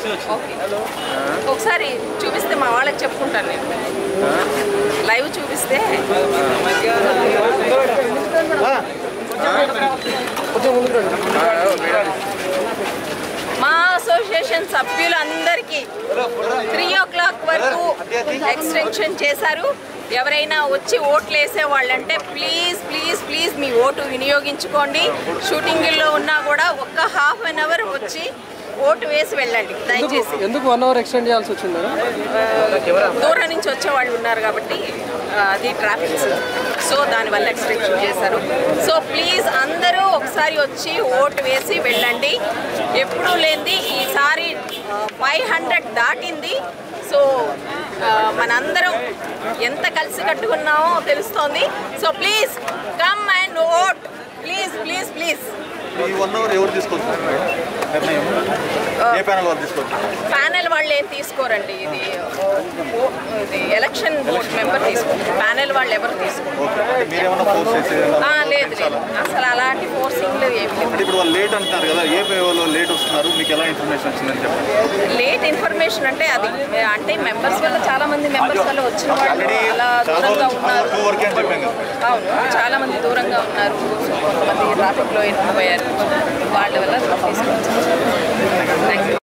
okay ఒకసారి చూపిస్తే మా వాళ్ళకి చెప్పుకుంటాను నేను లైవ్ చూపిస్తే మా అసోసియేషన్ సభ్యులందరికీ త్రీ ఓ క్లాక్ వరకు ఎక్స్టెన్షన్ చేశారు ఎవరైనా వచ్చి ఓట్లు వేసే వాళ్ళంటే ప్లీజ్ ప్లీజ్ ప్లీజ్ మీ ఓటు వినియోగించుకోండి షూటింగ్లో ఉన్నా కూడా ఒక్క హాఫ్ అన్ అవర్ వచ్చి ఓటు వేసి వెళ్ళండి దయచేసి ఎందుకు వన్ అవర్ ఎక్స్టెండ్ చేయాల్సి వచ్చింది దూరం నుంచి వచ్చే వాళ్ళు ఉన్నారు కాబట్టి ఆ, అది ట్రాఫిక్ సో దానివల్ల ఎక్స్టెన్షన్ చేశారు సో ప్లీజ్ అందరూ ఒకసారి వచ్చి ఓటు వేసి వెళ్ళండి ఎప్పుడూ లేనిది ఈసారి ఫైవ్ హండ్రెడ్ దాటింది సో ఆ, మనందరం ఎంత కలిసి కట్టుకున్నామో తెలుస్తోంది so please come and vote please please please ఈ వన్ అవర్ ఎవరు తీసుకొచ్చారు నిర్ణయం ఏ ప్యానల్ వాళ్ళు తీసుకొచ్చారు ప్యానెల్ వాళ్ళు ఏం తీసుకోరండి ఇది ఓ- ఇది ఎలక్షన్ బోర్డ్ మెంబర్ తీసుకుంటారు ప్యానెల్ వాళ్ళు ఎవరు తీసుకోరు ఓకే అంటే మీరేమన్నా ఫోర్స్ చేసేది ఆ, లేదు లేదు అసలు అలాంటి ఫోర్సింగ్లు ఏమి లేవు అంటే ఇప్పుడు వాళ్ళు లేట్ అంటున్నారు కదా ఏ పేవలో లేట్ వస్తున్నారు మీకు ఎలా ఇన్ఫర్మేషన్ వచ్చిందని చెప్పండి లేట్ ఇన్ఫర్మేషన్ అంటే అది అంటే మెంబర్స్ వల్ల చాలా మంది మెంబర్స్ వల్ల వచ్చిన వాళ్ళు ఆల్రెడీ అలా చాలా దూరంగా రోజులు ఉన్నారు టూ వరకే అని చెప్పాం కదా అవును చాలా మంది దూరంగా ఉన్నారు కొంతమంది ట్రాఫిక్లో ఇరుక్కుపోయారు వాళ్ళ వల్ల తీసుకోవచ్చు థ్యాంక్ యూ